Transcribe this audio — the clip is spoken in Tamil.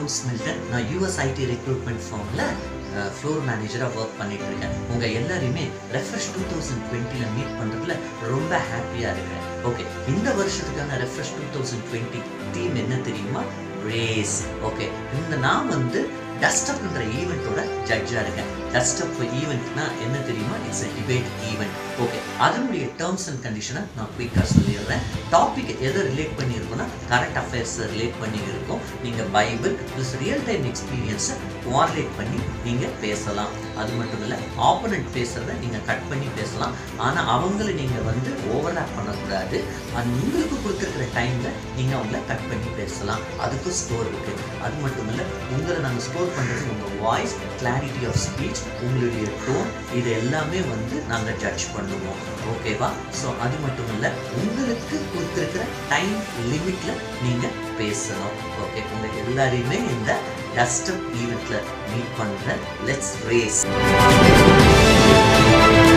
ஜோன்ஸ் மில்டன் நான் யூஎஸ் ஐடி ரெக்ரூட்மெண்ட் ஃபார்மில் ஃப்ளோர் மேனேஜராக ஒர்க் பண்ணிட்டு இருக்கேன் உங்கள் எல்லாரையுமே ரெஃப்ரெஷ் டூ தௌசண்ட் டுவெண்ட்டியில் மீட் பண்ணுறதுல ரொம்ப ஹாப்பியாக இருக்கிறேன் ஓகே இந்த வருஷத்துக்கான refresh two thousand twenty theme என்ன தெரியுமா ரேஸ் ஓகே இந்த நான் வந்து டஸ்டப்ன்ற ஈவெண்ட்டோட ஜட்ஜாக இருக்கேன் டஸ்டப் ஈவெண்ட்னா என்ன தெரியுமா it's a debate event okay அதனுடைய டேர்ம்ஸ் அண்ட் கண்டிஷனை நான் குயிக்காக சொல்லிடுறேன் டாபிக் எதை ரிலேட் பண்ணியிருக்கோம்னா கரண்ட் அஃபேர்ஸை ரிலேட் பண்ணி இருக்கோம் நீங்கள் பைபிள் ப்ளஸ் ரியல் டைம் எக்ஸ்பீரியன்ஸை கோஆர்டினேட் பண்ணி நீங்கள் பேசலாம் அது மட்டும் இல்லை ஆப்போனண்ட் பேசுகிறத நீங்கள் கட் பண்ணி பேசலாம் ஆனால் அவங்கள நீங்கள் வந்து ஓவர்லாப் பண்ணக்கூடாது அண்ட் உங்களுக்கு கொடுத்துருக்கிற டைமில் நீங்கள் அவங்கள கட் பண்ணி பேசலாம் அதுக்கும் ஸ்கோர் இருக்குது அது மட்டும் இல்லை உங்களை நாங்கள் ஸ்கோர் பண்ணுறது உங்கள் வாய்ஸ் கிளாரிட்டி ஆஃப் ஸ்பீச் உங்களுடைய டோன் இது எல்லாமே வந்து நாங்கள் ஜட்ஜ் பண்ணுவோம் ஓகேவா ஸோ அது மட்டும் இல்லை உங்களுக்கு கொடுத்துருக்கிற டைம் லிமிட்டில் நீங்கள் பேசணும் ஓகே உங்கள் எல்லாரையுமே இந்த டஸ்டப் ஈவெண்ட்டில் மீட் பண்ணுறேன் லெட்ஸ் ரேஸ்